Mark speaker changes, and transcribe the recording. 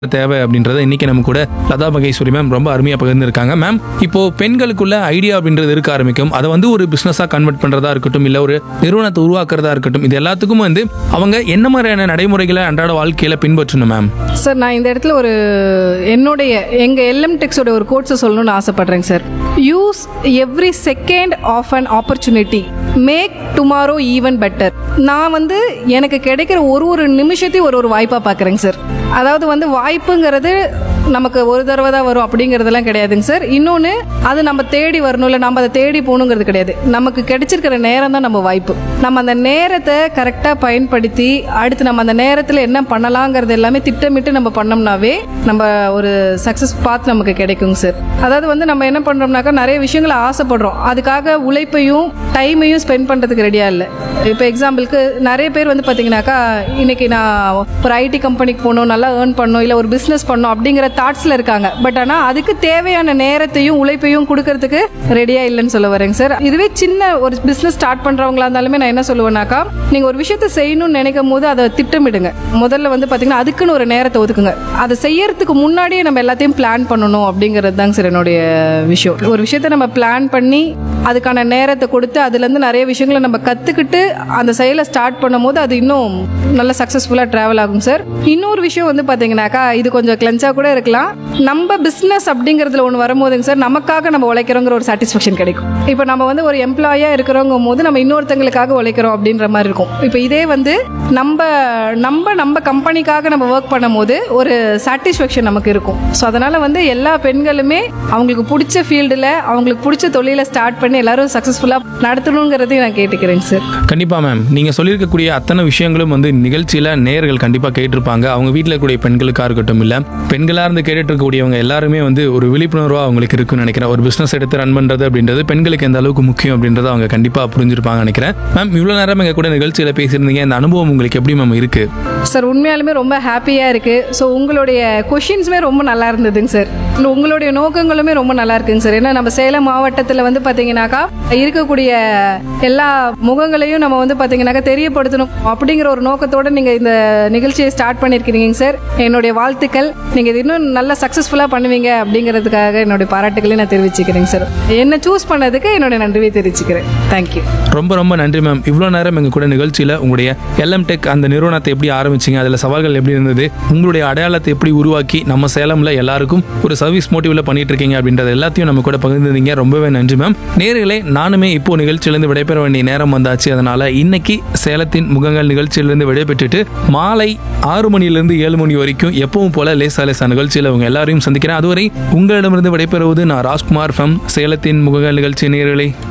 Speaker 1: தேவை அப்படின்றத இன்னைக்கு நம்ம கூட லதா மகேஸ்வரி மேம் ரொம்ப அருமையாக பகிர்ந்துருக்காங்க மேம் இப்போ பெண்களுக்குள்ள ஐடியா அப்படின்றது இருக்க ஆரம்பிக்கும் அதை வந்து ஒரு பிஸ்னஸாக கன்வெர்ட் பண்ணுறதா இருக்கட்டும் இல்லை ஒரு நிறுவனத்தை உருவாக்குறதா இருக்கட்டும் இது எல்லாத்துக்கும் வந்து அவங்க என்ன மாதிரியான நடைமுறைகளை அன்றாட வாழ்க்கையில பின்பற்றணும் மேம்
Speaker 2: சார் நான் இந்த இடத்துல ஒரு என்னுடைய எங்கள் எல்எம் டெக்ஸோட ஒரு கோட்ஸை சொல்லணும்னு ஆசைப்படுறேங்க sir use every second of an opportunity make tomorrow even better நான் வந்து எனக்கு கிடைக்கிற ஒரு ஒரு நிமிஷத்தையும் ஒரு ஒரு வாய்ப்பாக பார்க்குறேங்க சார் அதாவது வந்து வாய்ப்புங்கிறது நமக்கு ஒரு தடவை தான் வரும் அப்படிங்கிறதெல்லாம் கிடையாதுங்க சார் இன்னொன்று அது நம்ம தேடி வரணும் இல்லை நம்ம அதை தேடி போகணுங்கிறது கிடையாது நமக்கு கிடைச்சிருக்கிற நேரம் தான் நம்ம வாய்ப்பு நம்ம அந்த நேரத்தை கரெக்டாக பயன்படுத்தி அடுத்து நம்ம அந்த நேரத்தில் என்ன பண்ணலாங்கிறது எல்லாமே திட்டமிட்டு நம்ம பண்ணோம்னாவே நம்ம ஒரு சக்ஸஸ் பாத் நமக்கு கிடைக்குங்க சார் அதாவது வந்து நம்ம என்ன பண்ணுறோம்னாக்கா நிறைய விஷயங்களை ஆசைப்படுறோம் அதுக்காக உழைப்பையும் டைமையும் ஸ்பெண்ட் பண்ணுறதுக்கு ரெடியாக இல்லை இப்போ எக்ஸாம்பிளுக்கு நிறைய பேர் வந்து பார்த்தீங்கன்னாக்கா இன்னைக்கு நான் ஒரு ஐடி கம்பெனிக்கு போகணும் நல்லா ஏர்ன் பண்ணணும் இல்லை ஒரு பிஸ்னஸ் பண்ணணும் அப்படிங்கிற தாட்ஸில் இருக்காங்க பட் ஆனால் அதுக்கு தேவையான நேரத்தையும் உழைப்பையும் கொடுக்கறதுக்கு ரெடியாக இல்லைன்னு சொல்ல வரேங்க சார் இதுவே சின்ன ஒரு பிஸ்னஸ் ஸ்டார்ட் பண்ணுறவங்களா இருந்தாலுமே நான் என்ன சொல்லுவேன்னாக்கா நீங்கள் ஒரு விஷயத்தை செய்யணும்னு நினைக்கும் போது அதை திட்டமிடுங்க முதல்ல வந்து பார்த்தீங்கன்னா அதுக்குன்னு ஒரு நேரத்தை ஒதுக்குங்க அதை செய்யறதுக்கு முன்னாடியே நம்ம எல்லாத்தையும் பிளான் பண்ணணும் அப்படிங்கிறது தாங்க சார் என்னுடைய விஷயம் ஒரு விஷயத்தை நம்ம பிளான் பண்ணி அதுக்கான நேரத்தை கொடுத்து அதுலேருந்து நிறைய விஷயங்களை நம்ம கற்றுக்கிட்டு அந்த செயலை ஸ்டார்ட் பண்ணும்போது அது இன்னும் நல்ல சக்ஸஸ்ஃபுல்லாக ட்ராவல் ஆகும் சார் இன்னொரு விஷயம் வந்து பார்த்தீங்கன்னாக்கா இது கொஞ்சம் கிளென்ச்சாக கூட இருக்கலாம் நம்ம பிஸ்னஸ் அப்படிங்கிறதுல ஒன்று வரும்போதுங்க சார் நமக்காக நம்ம உழைக்கிறோங்கிற ஒரு சாட்டிஸ்ஃபேக்ஷன் கிடைக்கும் இப்போ நம்ம வந்து ஒரு எம்ப்ளாயாக இருக்கிறோங்க போது நம்ம இன்னொருத்தங்களுக்காக உழைக்கிறோம் அப்படின்ற மாதிரி இருக்கும் இப்போ இதே வந்து நம்ம நம்ம நம்ம கம்பெனிக்காக நம்ம ஒர்க் பண்ணும்போது ஒரு சாட்டிஸ்ஃபேக்ஷன் நமக்கு இருக்கும் ஸோ அதனால் வந்து எல்லா பெண்களுமே அவங்களுக்கு பிடிச்ச ஃபீல்டில் அவங்களுக்கு பிடிச்ச தொழிலை ஸ்டார்ட் பண்ணி எல்லாரும் சக்ஸஸ்ஃபுல்லாக நடத்தணுங்கிறதையும் நான் கேட்டுக்கிறேங்க சார்
Speaker 1: கண்டிப்பா மேம் நீங்க சொல்லியிருக்கக்கூடிய அத்தனை விஷயங்களும் வந்து நிகழ்ச்சியில நேயர்கள் கண்டிப்பா கேட்டிருப்பாங்க அவங்க வீட்டில் இருக்கக்கூடிய பெண்களுக்கா இருக்கட்டும் இல்ல பெண்களா இருந்து கேட்டுட்டு இருக்கக்கூடியவங்க எல்லாருமே வந்து ஒரு விழிப்புணர்வா அவங்களுக்கு இருக்குன்னு நினைக்கிறேன் ஒரு பிசினஸ் எடுத்து ரன் பண்றது அப்படின்றது பெண்களுக்கு எந்த அளவுக்கு முக்கியம் அப்படின்றத அவங்க கண்டிப்பா புரிஞ்சிருப்பாங்க நினைக்கிறேன் மேம் இவ்வளவு நேரம் எங்க கூட நிகழ்ச்சியில பேசியிருந்தீங்க இந்த அனுபவம் உங்களுக்கு எப்படி மேம் இருக்கு
Speaker 2: சார் உண்மையாலுமே ரொம்ப ஹாப்பியாக இருக்குது ஸோ உங்களுடைய கொஷின்ஸுமே ரொம்ப நல்லா இருந்ததுங்க சார் இன்னும் உங்களுடைய நோக்கங்களுமே ரொம்ப நல்லா இருக்குங்க சார் ஏன்னா நம்ம சேலம் மாவட்டத்தில் வந்து பார்த்தீங்கன்னாக்கா இருக்கக்கூடிய எல்லா முகங்களையும் நம்ம வந்து பார்த்தீங்கன்னாக்கா தெரியப்படுத்தணும் அப்படிங்கிற ஒரு நோக்கத்தோடு நீங்கள் இந்த நிகழ்ச்சியை ஸ்டார்ட் பண்ணியிருக்கிறீங்க சார் என்னுடைய வாழ்த்துக்கள் நீங்கள் இது இன்னும் நல்லா சக்ஸஸ்ஃபுல்லாக பண்ணுவீங்க அப்படிங்கிறதுக்காக என்னுடைய பாராட்டுகளையும் நான் தெரிவிச்சுக்கிறேங்க சார் என்னை சூஸ் பண்ணதுக்கு என்னுடைய நன்றியை தெரிவிச்சுக்கிறேன் தேங்க்யூ
Speaker 1: ரொம்ப ரொம்ப நன்றி மேம் இவ்வளோ நேரம் எங்க கூட நிகழ்ச்சியில உங்களுடைய எல்எம் டெக் அந்த நிறுவனத்தை எப்படி ஆரம்பிச்சீங்க அதுல சவால்கள் எப்படி இருந்தது உங்களுடைய அடையாளத்தை எப்படி உருவாக்கி நம்ம சேலம்ல எல்லாருக்கும் ஒரு சர்வீஸ் மோட்டிவ்ல பண்ணிட்டு இருக்கீங்க அப்படின்றது எல்லாத்தையும் நம்ம கூட பகிர்ந்துருந்தீங்க ரொம்பவே நன்றி மேம் நேர்களே நானுமே இப்போ நிகழ்ச்சியிலிருந்து விடைபெற வேண்டிய நேரம் வந்தாச்சு அதனால இன்னைக்கு சேலத்தின் முகங்கள் நிகழ்ச்சியிலிருந்து விடைபெற்றுட்டு மாலை ஆறு மணிலிருந்து ஏழு மணி வரைக்கும் எப்பவும் போல லேசா லேசா நிகழ்ச்சியில் உங்க எல்லாரையும் சந்திக்கிறேன் அதுவரை உங்களிடமிருந்து விடைபெறுவது நான் ராஜ்குமார் ஃபம் சேலத்தின் முகங்கள் நிகழ்ச்சி நேர்களே